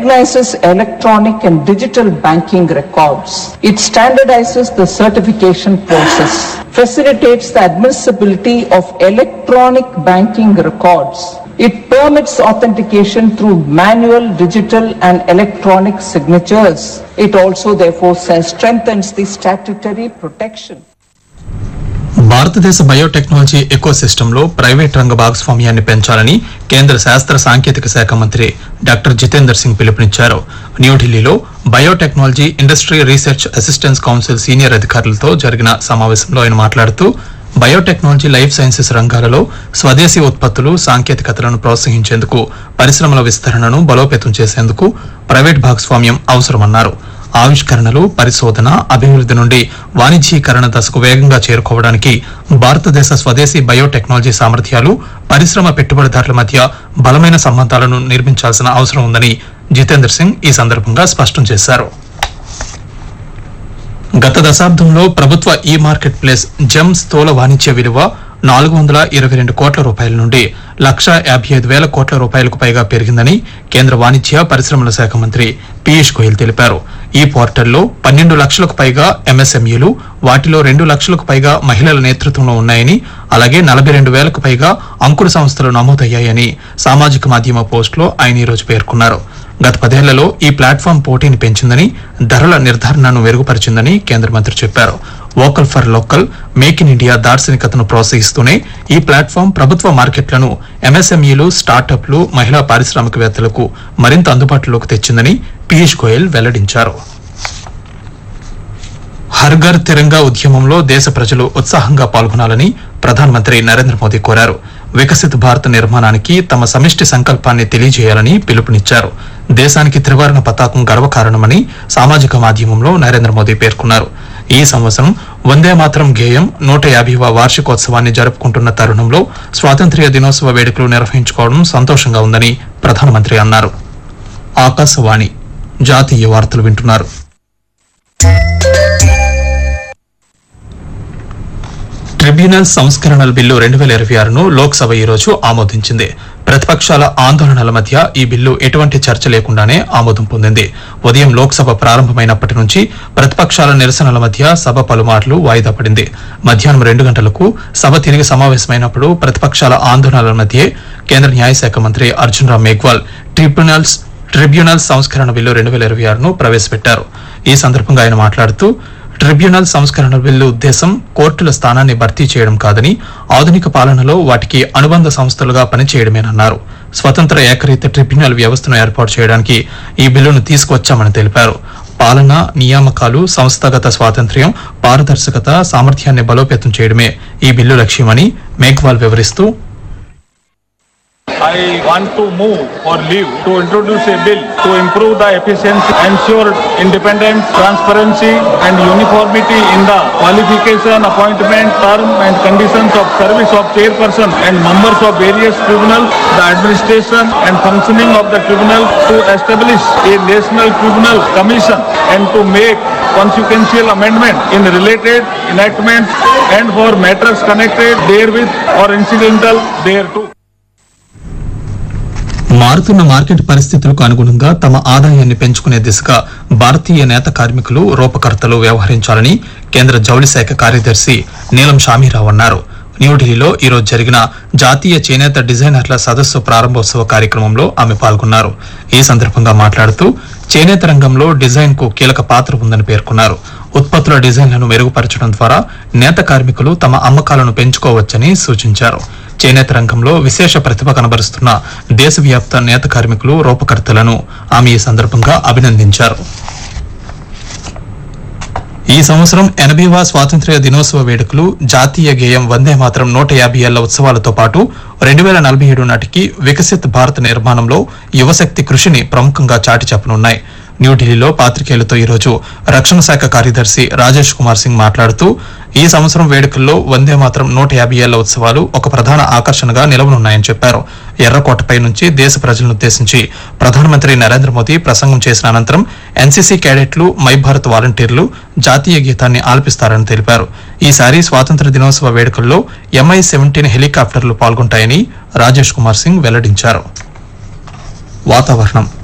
recognizes electronic and digital banking records. It standardizes the certification process, facilitates the admissibility of electronic banking records. It permits authentication through manual, digital and electronic signatures. It also therefore strengthens the statutory protection. భారతదేశ biotechnology ఎకో సిస్టంలో private రంగ భాగస్వామ్యాన్ని పెంచాలని కేంద్ర శాస్త్ర సాంకేతిక శాఖ మంత్రి డాక్టర్ జితేందర్ సింగ్ పిలుపునిచ్చారు న్యూఢిల్లీలో biotechnology industry research assistance council senior అధికారులతో జరిగిన సమావేశంలో ఆయన మాట్లాడుతూ బయోటెక్నాలజీ లైఫ్ సైన్సెస్ రంగాలలో స్వదేశీ ఉత్పత్తులు సాంకేతికతలను ప్రోత్సహించేందుకు పరిశ్రమల విస్తరణను బలోపేతం చేసేందుకు ప్రైవేట్ భాగస్వామ్యం అవసరమన్నారు ఆవిష్కరణలు పరిశోధన అభివృద్ధి నుండి వాణిజ్యీకరణ దశకు వేగంగా చేరుకోవడానికి భారతదేశ స్వదేశీ బయోటెక్నాలజీ సామర్థ్యాలు పరిశ్రమ పెట్టుబడిదారుల మధ్య బలమైన సంబంధాలను నిర్మించాల్సిన అవసరం ఉందని జితేందర్ సింగ్ ఈ సందర్భంగా స్పష్టం చేశారు గత దశాబ్దంలో ప్రభుత్వ ఈ మార్కెట్ ప్లేస్ జెమ్ స్థూల వాణిజ్య విలువ నాలుగు వందల ఇరవై రెండు కోట్ల రూపాయల నుండి లక్ష యాభై ఐదు వేల కోట్ల రూపాయలకు పైగా పెరిగిందని కేంద్ర వాణిజ్య పరిశ్రమల శాఖ మంత్రి పీయూష్ గోయల్ తెలిపారు ఈ పోర్టల్లో పన్నెండు లక్షలకు పైగా ఎంఎస్ఎంఈలు వాటిలో రెండు లక్షలకు పైగా మహిళల నేతృత్వంలో ఉన్నాయని అలాగే నలభై రెండు వేలకు పైగా అంకుర సంస్థలు నమోదయ్యాయని సామాజిక మాధ్యమ పోస్టులో ఆయన ఈరోజు పేర్కొన్నారు గత పదేళ్లలో ఈ ప్లాట్ఫామ్ పోటీని పెంచిందని ధరల నిర్ధారణను మెరుగుపరిచిందని కేంద్ర మంత్రి చెప్పారు vocal for local make in India దార్శనికతను ప్రోత్సహిస్తూనే ఈ ప్లాట్ఫామ్ ప్రభుత్వ మార్కెట్లను ఎంఎస్ఎంఈలు స్టార్టప్లు మహిళా పారిశ్రామికవేత్తలకు మరింత అందుబాటులోకి తెచ్చిందని పీయూష్ గోయల్ వెల్లడించారు హర్ ఘర్ తిరంగా ఉద్యమంలో దేశ ప్రజలు ఉత్సాహంగా పాల్గొనాలని ప్రధానమంత్రి నరేంద్ర మోదీ కోరారు వికసిత్ భారత్ నిర్మాణానికి తమ సమిష్టి సంకల్పాన్ని తెలియజేయాలని పిలుపునిచ్చారు దేశానికి త్రివర్ణ పతాకం గర్వకారణమని సామాజిక మాధ్యమంలో నరేంద్ర మోదీ పేర్కొన్నారు ఈ సంవత్సరం వందే మాత్రం గేయం నూట యాభైవ వార్షికోత్సవాన్ని జరుపుకుంటున్న తరుణంలో స్వాతంత్ర్య దినోత్సవ వేడుకలు నిర్వహించుకోవడం సంతోషంగా ఉందని ప్రధానమంత్రి అన్నారు ఆకాశవాణి జాతీయ వార్తలు వింటున్నారు ట్రిబ్యునల్ సంస్కరణల బిల్లు రెండు వేల ఇరవై ఆరును లోక్సభ ఈ రోజు ఆమోదించింది ప్రతిపక్షాల ఆందోళనల మధ్య ఈ బిల్లు ఎటువంటి చర్చ లేకుండానే ఆమోదం పొందింది ఉదయం లోక్సభ ప్రారంభమైనప్పటి నుంచి ప్రతిపక్షాల నిరసనల మధ్య సభ పలుమార్లు వాయిదా పడింది మధ్యాహ్నం రెండు గంటలకు సభ తిరిగి సమావేశమైనప్పుడు ప్రతిపక్షాల ఆందోళనల మధ్య కేంద్ర న్యాయశాఖ మంత్రి అర్జున్ రామ్ మేఘ్వాల్ ట్రిబ్యునల్స్ ట్రిబ్యునల్ సంస్కరణ బిల్లు రెండు వేల ఇరవై ఆరును ప్రవేశపెట్టారు ఈ సందర్భంగా ఆయన మాట్లాడుతూ ట్రిబ్యునల్ సంస్కరణ బిల్లు ఉద్దేశం కోర్టుల స్థానాన్ని భర్తీ చేయడం కాదని ఆధునిక పాలనలో వాటికి అనుబంధ సంస్థలుగా పనిచేయడమేనన్నారు స్వతంత్ర ఏకరీతి ట్రిబ్యునల్ వ్యవస్థను ఏర్పాటు చేయడానికి ఈ బిల్లును తీసుకువచ్చామని తెలిపారు పాలన నియామకాలు సంస్థాగత స్వాతంత్ర్యం పారదర్శకత సామర్థ్యాన్ని బలోపేతం చేయడమే ఈ బిల్లు లక్ష్యమని మేఘ్వాల్ వివరిస్తూ I want to move or leave to introduce a bill to improve the efficiency, ensure independence, transparency and uniformity in the qualification, appointment, term and conditions of service of chairperson and members of various tribunals, the administration and functioning of the tribunal to establish a national tribunal commission and to make consequential amendment in related enactments and for matters connected therewith or incidental thereto. మారుతున్న market పరిస్థితులకు అనుగుణంగా తమ ఆదాయాన్ని పెంచుకునే దిశగా భారతీయ నేత కార్మికులు రూపకర్తలు వ్యవహరించాలని కేంద్ర జౌళి శాఖ కార్యదర్శి నీలం షామీరావు అన్నారు న్యూఢిల్లీలో ఈరోజు జరిగిన జాతీయ చేనేత డిజైనర్ల సదస్సు ప్రారంభోత్సవ కార్యక్రమంలో ఆమె పాల్గొన్నారు ఈ సందర్భంగా మాట్లాడుతూ చేనేత రంగంలో డిజైన్ కు కీలక పాత్ర ఉందని పేర్కొన్నారు ఉత్పత్తుల డిజైన్లను మెరుగుపరచడం ద్వారా నేత కార్మికులు తమ అమ్మకాలను పెంచుకోవచ్చని సూచించారు చేనేత రంగంలో విశేష ప్రతిభ కనబరుస్తున్న దేశవ్యాప్త నేత కార్మికులు రూపకర్తలను ఆమె ఈ సందర్భంగా అభినందించారు ఈ సంవత్సరం ఎనభైవ స్వాతంత్ర్య దినోత్సవ వేడుకలు జాతీయ గేయం వందే మాత్రం నూట యాభై ఏళ్ల ఉత్సవాలతో పాటు రెండు వేల నలభై ఏడు నాటికి వికసిత్ భారత్ నిర్మాణంలో యువశక్తి కృషిని ప్రముఖంగా చాటి చెప్పనున్నాయి న్యూఢిల్లీలో పాత్రికేయులతో ఈరోజు రక్షణ శాఖ కార్యదర్శి రాజేష్ కుమార్ సింగ్ మాట్లాడుతూ ఈ సంవత్సరం వేడుకల్లో వందే మాత్రం నూట యాభై ఏళ్ల ఉత్సవాలు ఒక ప్రధాన ఆకర్షణగా నిలవనున్నాయని చెప్పారు ఎర్రకోటపై నుంచి దేశ ప్రజలను ఉద్దేశించి ప్రధానమంత్రి నరేంద్ర మోదీ ప్రసంగం చేసిన అనంతరం ఎన్సీసీ క్యాడెట్లు మై భారత్ వాలంటీర్లు జాతీయ గీతాన్ని ఆలపిస్తారని తెలిపారు ఈసారి స్వాతంత్ర దినోత్సవ వేడుకల్లో ఎంఐ సెవెంటీన్ హెలికాప్టర్లు పాల్గొంటాయని రాజేష్ కుమార్ సింగ్ వెల్లడించారు వాతావరణం